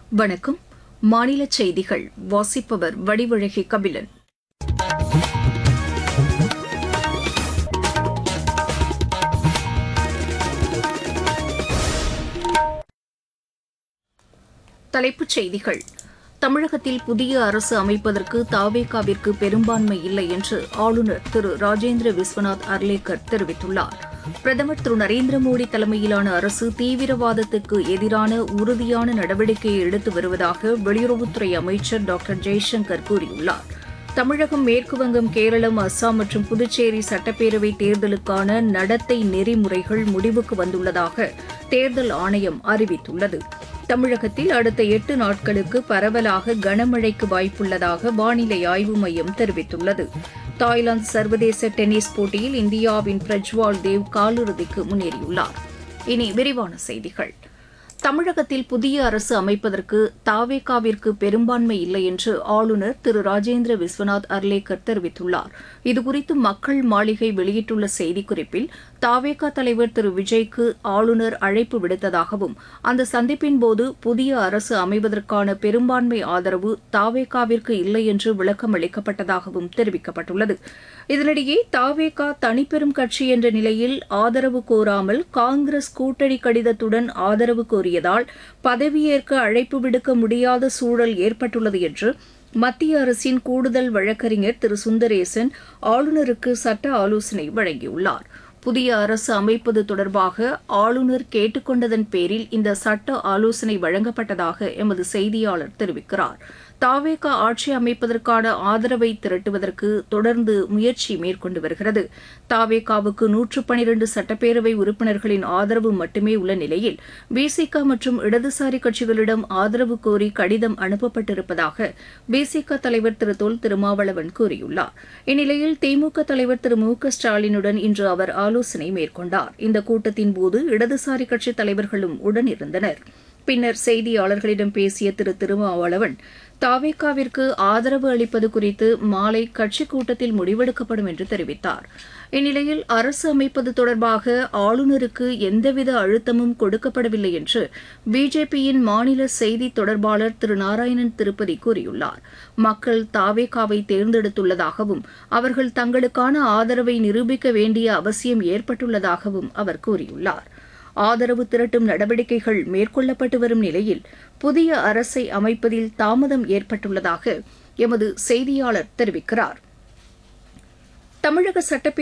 வணக்கம் மாநில செய்திகள் வாசிப்பவர் வடிவழகி கபிலன் தலைப்புச் செய்திகள் தமிழகத்தில் புதிய அரசு அமைப்பதற்கு தாவேகாவிற்கு பெரும்பான்மை இல்லை என்று ஆளுநர் திரு ராஜேந்திர விஸ்வநாத் அர்லேக்கர் தெரிவித்துள்ளார் பிரதமர் திரு நரேந்திர மோடி தலைமையிலான அரசு தீவிரவாதத்துக்கு எதிரான உறுதியான நடவடிக்கையை எடுத்து வருவதாக வெளியுறவுத்துறை அமைச்சர் டாக்டர் ஜெய்சங்கர் கூறியுள்ளார் தமிழகம் மேற்குவங்கம் கேரளம் அஸ்ஸாம் மற்றும் புதுச்சேரி சட்டப்பேரவை தேர்தலுக்கான நடத்தை நெறிமுறைகள் முடிவுக்கு வந்துள்ளதாக தேர்தல் ஆணையம் அறிவித்துள்ளது தமிழகத்தில் அடுத்த எட்டு நாட்களுக்கு பரவலாக கனமழைக்கு வாய்ப்புள்ளதாக வானிலை ஆய்வு மையம் தெரிவித்துள்ளது தாய்லாந்து சர்வதேச டென்னிஸ் போட்டியில் இந்தியாவின் பிரஜ்வால் தேவ் காலிறுதிக்கு முன்னேறியுள்ளார் இனி விரிவான செய்திகள் தமிழகத்தில் புதிய அரசு அமைப்பதற்கு தாவேகாவிற்கு பெரும்பான்மை இல்லை என்று ஆளுநர் திரு ராஜேந்திர விஸ்வநாத் அர்லேக்கர் தெரிவித்துள்ளார் இதுகுறித்து மக்கள் மாளிகை வெளியிட்டுள்ள செய்திக்குறிப்பில் தாவேகா தலைவர் திரு விஜய்க்கு ஆளுநர் அழைப்பு விடுத்ததாகவும் அந்த சந்திப்பின் போது புதிய அரசு அமைவதற்கான பெரும்பான்மை ஆதரவு தாவேகாவிற்கு இல்லை என்று விளக்கம் அளிக்கப்பட்டதாகவும் தெரிவிக்கப்பட்டுள்ளது இதனிடையே தாவேகா தனிப்பெரும் கட்சி என்ற நிலையில் ஆதரவு கோராமல் காங்கிரஸ் கூட்டணி கடிதத்துடன் ஆதரவு கோரியதால் பதவியேற்க அழைப்பு விடுக்க முடியாத சூழல் ஏற்பட்டுள்ளது என்று மத்திய அரசின் கூடுதல் வழக்கறிஞர் திரு சுந்தரேசன் ஆளுநருக்கு சட்ட ஆலோசனை வழங்கியுள்ளார் புதிய அரசு அமைப்பது தொடர்பாக ஆளுநர் கேட்டுக்கொண்டதன் பேரில் இந்த சட்ட ஆலோசனை வழங்கப்பட்டதாக எமது செய்தியாளர் தெரிவிக்கிறார் தாவேகா ஆட்சி அமைப்பதற்கான ஆதரவை திரட்டுவதற்கு தொடர்ந்து முயற்சி மேற்கொண்டு வருகிறது தாவேகாவுக்கு நூற்று பனிரண்டு சட்டப்பேரவை உறுப்பினர்களின் ஆதரவு மட்டுமே உள்ள நிலையில் பிசிக மற்றும் இடதுசாரி கட்சிகளிடம் ஆதரவு கோரி கடிதம் அனுப்பப்பட்டிருப்பதாக பிசிக தலைவர் திரு தொல் திருமாவளவன் கூறியுள்ளார் இந்நிலையில் திமுக தலைவர் திரு மு க ஸ்டாலினுடன் இன்று அவர் ஆலோசனை மேற்கொண்டார் இந்த கூட்டத்தின் போது இடதுசாரி கட்சித் தலைவர்களும் உடனிருந்தனர் பின்னர் செய்தியாளர்களிடம் பேசிய திரு திருமாவளவன் தாவேகாவிற்கு ஆதரவு அளிப்பது குறித்து மாலை கட்சிக் கூட்டத்தில் முடிவெடுக்கப்படும் என்று தெரிவித்தார் இந்நிலையில் அரசு அமைப்பது தொடர்பாக ஆளுநருக்கு எந்தவித அழுத்தமும் கொடுக்கப்படவில்லை என்று பிஜேபியின் மாநில செய்தி தொடர்பாளர் திரு நாராயணன் திருப்பதி கூறியுள்ளார் மக்கள் தாவேகாவை தேர்ந்தெடுத்துள்ளதாகவும் அவர்கள் தங்களுக்கான ஆதரவை நிரூபிக்க வேண்டிய அவசியம் ஏற்பட்டுள்ளதாகவும் அவர் கூறியுள்ளார் ஆதரவு திரட்டும் நடவடிக்கைகள் மேற்கொள்ளப்பட்டு வரும் நிலையில் புதிய அரசை அமைப்பதில் தாமதம் ஏற்பட்டுள்ளதாக எமது செய்தியாளர் தெரிவிக்கிறார் தமிழக சட்டப்பேரவை